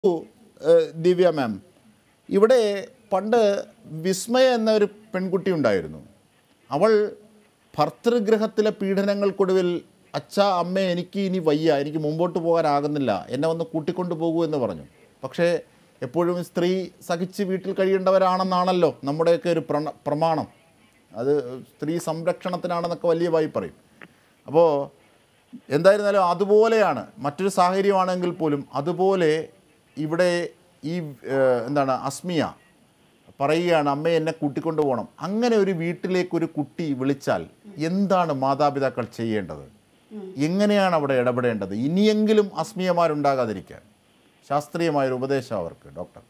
ഏഹ്, ദിവ്യ മാം ഇവിടെ പണ്ട് വിസ്മയ എന്ന ഒരു പെൺകുട്ടി ഉണ്ടായിരുന്നു അവൾ ഭർതൃഗ്രഹത്തിലെ പീഡനങ്ങൾക്കൊടുവിൽ അച്ഛ അമ്മ എനിക്ക് ഇനി വയ്യ എനിക്ക് മുമ്പോട്ട് പോകാനാകുന്നില്ല എന്നെ ഒന്ന് കൂട്ടിക്കൊണ്ടു പോകൂ എന്ന് പറഞ്ഞു പക്ഷേ എപ്പോഴും സ്ത്രീ സഹിച്ച് വീട്ടിൽ കഴിയേണ്ടവരാണെന്നാണല്ലോ നമ്മുടെയൊക്കെ ഒരു പ്രണ പ്രമാണം അത് സ്ത്രീ സംരക്ഷണത്തിനാണെന്നൊക്കെ വലിയ വായി പറയും അപ്പോൾ എന്തായിരുന്നാലും അതുപോലെയാണ് മറ്റൊരു സാഹചര്യമാണെങ്കിൽ പോലും അതുപോലെ ഇവിടെ ഈ ഏഹ്, എന്താണ് അസ്മിയ പറയുകയാണ് അമ്മയെ എന്നെ കൂട്ടിക്കൊണ്ടു പോകണം അങ്ങനെ ഒരു വീട്ടിലേക്ക് ഒരു കുട്ടി വിളിച്ചാൽ എന്താണ് മാതാപിതാക്കൾ ചെയ്യേണ്ടത് എങ്ങനെയാണ് അവിടെ ഇടപെടേണ്ടത് ഇനിയെങ്കിലും അസ്മിയമാരുണ്ടാകാതിരിക്കാൻ ശാസ്ത്രീയമായൊരു ഉപദേശം അവർക്ക് ഡോക്ടർ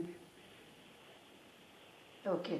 ഓക്കെ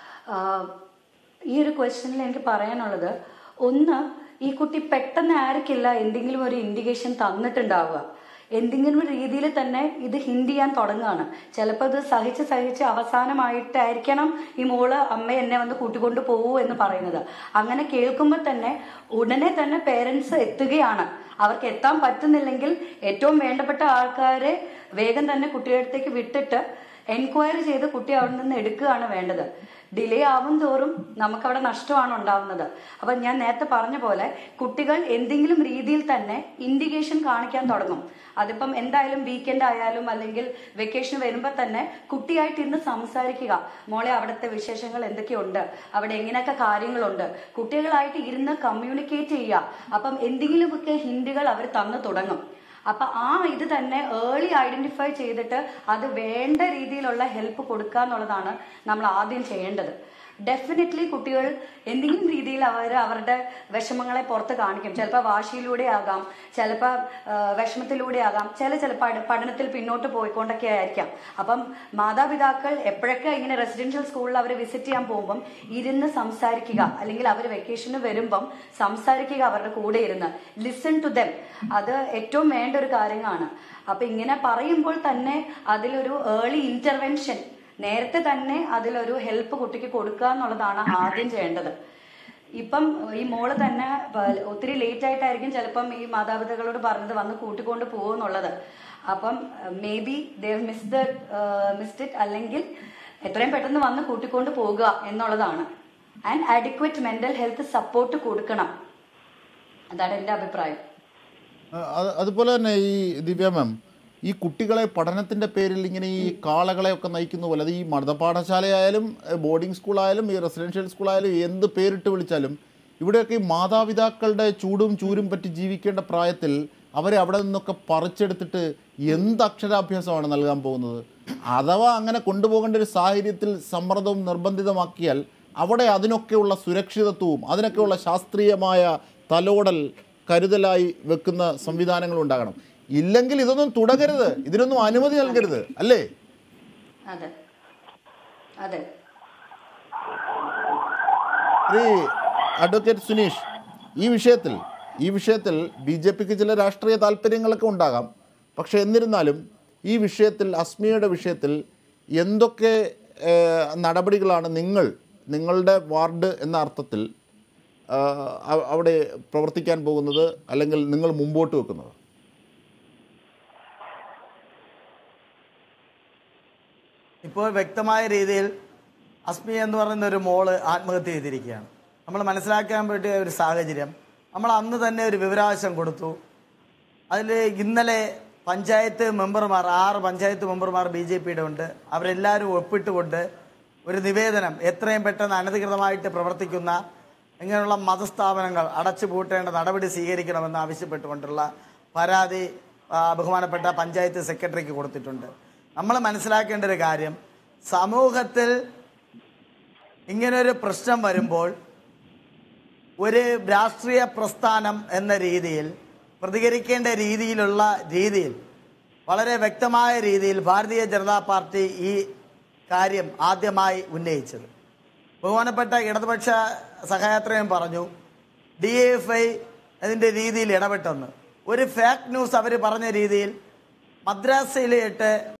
ഈ ഒരു ക്വസ്റ്റ്യനിൽ എനിക്ക് പറയാനുള്ളത് ഒന്ന് ഈ കുട്ടി പെട്ടെന്ന് ആർക്കില്ല എന്തെങ്കിലും ഒരു ഇൻഡിക്കേഷൻ തന്നിട്ടുണ്ടാവുക എന്തെങ്കിലും ഒരു രീതിയിൽ തന്നെ ഇത് ഹിൻഡ് ചെയ്യാൻ തുടങ്ങുകയാണ് ചിലപ്പോൾ ഇത് സഹിച്ച് സഹിച്ച് അവസാനമായിട്ടായിരിക്കണം ഈ മോള് അമ്മ എന്നെ വന്ന് കൂട്ടിക്കൊണ്ട് പോകൂ എന്ന് പറയുന്നത് അങ്ങനെ കേൾക്കുമ്പോൾ തന്നെ ഉടനെ തന്നെ പേരൻസ് എത്തുകയാണ് അവർക്ക് എത്താൻ പറ്റുന്നില്ലെങ്കിൽ ഏറ്റവും വേണ്ടപ്പെട്ട ആൾക്കാരെ വേഗം തന്നെ കുട്ടിയുടെ അടുത്തേക്ക് വിട്ടിട്ട് എൻക്വയറി ചെയ്ത് കുട്ടി അവിടെ നിന്ന് എടുക്കുകയാണ് വേണ്ടത് ഡിലേ ആവും തോറും നമുക്കവിടെ നഷ്ടമാണ് ഉണ്ടാവുന്നത് അപ്പം ഞാൻ നേരത്തെ പറഞ്ഞ പോലെ കുട്ടികൾ എന്തെങ്കിലും രീതിയിൽ തന്നെ ഇൻഡിക്കേഷൻ കാണിക്കാൻ തുടങ്ങും അതിപ്പം എന്തായാലും വീക്കെൻഡ് ആയാലും അല്ലെങ്കിൽ വെക്കേഷൻ വരുമ്പോൾ തന്നെ കുട്ടിയായിട്ട് ഇന്ന് സംസാരിക്കുക മോളെ അവിടുത്തെ വിശേഷങ്ങൾ എന്തൊക്കെയുണ്ട് അവിടെ എങ്ങനെയൊക്കെ കാര്യങ്ങളുണ്ട് കുട്ടികളായിട്ട് ഇരുന്ന് കമ്മ്യൂണിക്കേറ്റ് ചെയ്യുക അപ്പം എന്തെങ്കിലുമൊക്കെ ഹിന്റുകൾ അവർ തന്നു തുടങ്ങും അപ്പൊ ആ ഇത് തന്നെ ഏർലി ഐഡന്റിഫൈ ചെയ്തിട്ട് അത് വേണ്ട രീതിയിലുള്ള ഹെൽപ്പ് കൊടുക്കുക എന്നുള്ളതാണ് നമ്മൾ ആദ്യം ചെയ്യേണ്ടത് ഡെഫിനറ്റ്ലി കുട്ടികൾ എന്തെങ്കിലും രീതിയിൽ അവർ അവരുടെ വിഷമങ്ങളെ പുറത്ത് കാണിക്കും ചിലപ്പോൾ വാശിയിലൂടെ ആകാം ചിലപ്പോൾ വിഷമത്തിലൂടെ ആകാം ചില ചിലപ്പോൾ പഠനത്തിൽ പിന്നോട്ട് പോയിക്കൊണ്ടൊക്കെ ആയിരിക്കാം അപ്പം മാതാപിതാക്കൾ എപ്പോഴൊക്കെ ഇങ്ങനെ റെസിഡൻഷ്യൽ സ്കൂളിൽ അവർ വിസിറ്റ് ചെയ്യാൻ പോകുമ്പം ഇരുന്ന് സംസാരിക്കുക അല്ലെങ്കിൽ അവർ വെക്കേഷന് വരുമ്പം സംസാരിക്കുക അവരുടെ കൂടെ ഇരുന്ന് ലിസൺ ടു ദം അത് ഏറ്റവും വേണ്ട ഒരു കാര്യമാണ് അപ്പൊ ഇങ്ങനെ പറയുമ്പോൾ തന്നെ അതിലൊരു ഏർലി ഇന്റർവെൻഷൻ നേരത്തെ തന്നെ അതിലൊരു ഹെൽപ്പ് കുട്ടിക്ക് കൊടുക്കുക എന്നുള്ളതാണ് ആദ്യം ചെയ്യേണ്ടത് ഇപ്പം ഈ മോള് തന്നെ പ- ഒത്തിരി ലേറ്റ് ആയിട്ടായിരിക്കും ചിലപ്പം ഈ മാതാപിതാക്കളോട് പറഞ്ഞത് വന്ന് കൂട്ടിക്കൊണ്ട് പോകുന്നുള്ളത് അപ്പം maybe they've miss the missed it അല്ലെങ്കിൽ എത്രയും പെട്ടെന്ന് വന്ന് കൂട്ടിക്കൊണ്ട് പോകുക എന്നുള്ളതാണ് and adequate mental health support കൊടുക്കണം അതാണ് എൻ്റെ അഭിപ്രായം അഹ് അത് അതുപോലെ തന്നെ ഈ ദിവ്യ മാം ഈ കുട്ടികളെ പഠനത്തിൻ്റെ പേരിൽ ഇങ്ങനെ ഈ കാളകളെയൊക്കെ നയിക്കുന്ന പോലെ അത് ഈ മതപാഠശാലയായാലും എഹ് ബോർഡിംഗ് സ്കൂളായാലും ഈ റെസിഡൻഷ്യൽ സ്കൂളായാലും എന്ത് പേരിട്ട് വിളിച്ചാലും ഇവിടെയൊക്കെ ഈ മാതാപിതാക്കളുടെ ചൂടും ചൂരും പറ്റി ജീവിക്കേണ്ട പ്രായത്തിൽ അവരെ അവിടെ നിന്നൊക്കെ പറിച്ചെടുത്തിട്ട് എന്ത് അക്ഷരാഭ്യാസമാണ് നൽകാൻ പോകുന്നത് അഥവാ അങ്ങനെ കൊണ്ടുപോകേണ്ട ഒരു സാഹചര്യത്തിൽ സമ്മർദ്ദവും നിർബന്ധിതമാക്കിയാൽ അവിടെ അതിനൊക്കെയുള്ള സുരക്ഷിതത്വവും അതിനൊക്കെയുള്ള ശാസ്ത്രീയമായ തലോടൽ കരുതലായി വെക്കുന്ന സംവിധാനങ്ങൾ ഉണ്ടാകണം ഇല്ലെങ്കിൽ ഇതൊന്നും തുടരരുത് ഇതിനൊന്നും അനുമതി നൽകരുത് അല്ലേ അതെ അതെ ശ്രീ അഡ്വക്കേറ്റ് സുനീഷ് ഈ വിഷയത്തിൽ ഈ വിഷയത്തിൽ ബി ജെ പിക്ക് ചില രാഷ്ട്രീയ താല്പര്യങ്ങളൊക്കെ ഉണ്ടാകാം പക്ഷേ എന്നിരുന്നാലും ഈ വിഷയത്തിൽ അസ്മിയുടെ വിഷയത്തിൽ എന്തൊക്കെ ഏഹ്, നടപടികളാണ് നിങ്ങൾ നിങ്ങളുടെ വാർഡ് എന്ന അർത്ഥത്തിൽ ആഹ്, അവ- അവിടെ പ്രവർത്തിക്കാൻ പോകുന്നത് അല്ലെങ്കിൽ നിങ്ങൾ മുമ്പോട്ട് വെക്കുന്നത് ഇപ്പോൾ വ്യക്തമായ രീതിയിൽ അസ്മി എന്ന് പറയുന്ന ഒരു മോള് ആത്മഹത്യ ചെയ്തിരിക്കുകയാണ് നമ്മൾ മനസ്സിലാക്കാൻ പറ്റിയ ഒരു സാഹചര്യം നമ്മൾ അന്ന് തന്നെ ഒരു വിവരാവകാശം കൊടുത്തു അതിൽ ഇന്നലെ പഞ്ചായത്ത് മെമ്പർമാർ ആറ് പഞ്ചായത്ത് മെമ്പർമാർ ബി ജെ പിയുടെ ഉണ്ട് അവരെല്ലാവരും ഒപ്പിട്ടുകൊണ്ട് ഒരു നിവേദനം എത്രയും പെട്ടെന്ന് അനധികൃതമായിട്ട് പ്രവർത്തിക്കുന്ന ഇങ്ങനെയുള്ള മതസ്ഥാപനങ്ങൾ അടച്ചുപൂട്ടേണ്ട നടപടി സ്വീകരിക്കണമെന്ന് ആവശ്യപ്പെട്ടുകൊണ്ടുള്ള പരാതി ആ, ബഹുമാനപ്പെട്ട പഞ്ചായത്ത് സെക്രട്ടറിക്ക് കൊടുത്തിട്ടുണ്ട് നമ്മൾ മനസ്സിലാക്കേണ്ട ഒരു കാര്യം സമൂഹത്തിൽ ഇങ്ങനൊരു പ്രശ്നം വരുമ്പോൾ ഒരു രാഷ്ട്രീയ പ്രസ്ഥാനം എന്ന രീതിയിൽ പ്രതികരിക്കേണ്ട രീതിയിലുള്ള രീതിയിൽ വളരെ വ്യക്തമായ രീതിയിൽ ഭാരതീയ ജനതാ പാർട്ടി ഈ കാര്യം ആദ്യമായി ഉന്നയിച്ചത് ബഹുമാനപ്പെട്ട ഇടതുപക്ഷ സഹയാത്രയും പറഞ്ഞു ഡി എഫ് ഐ അതിൻ്റെ രീതിയിൽ ഇടപെട്ടെന്ന് ഒരു ഫേക്ക് ന്യൂസ് അവർ പറഞ്ഞ രീതിയിൽ മദ്രാസയിലിട്ട്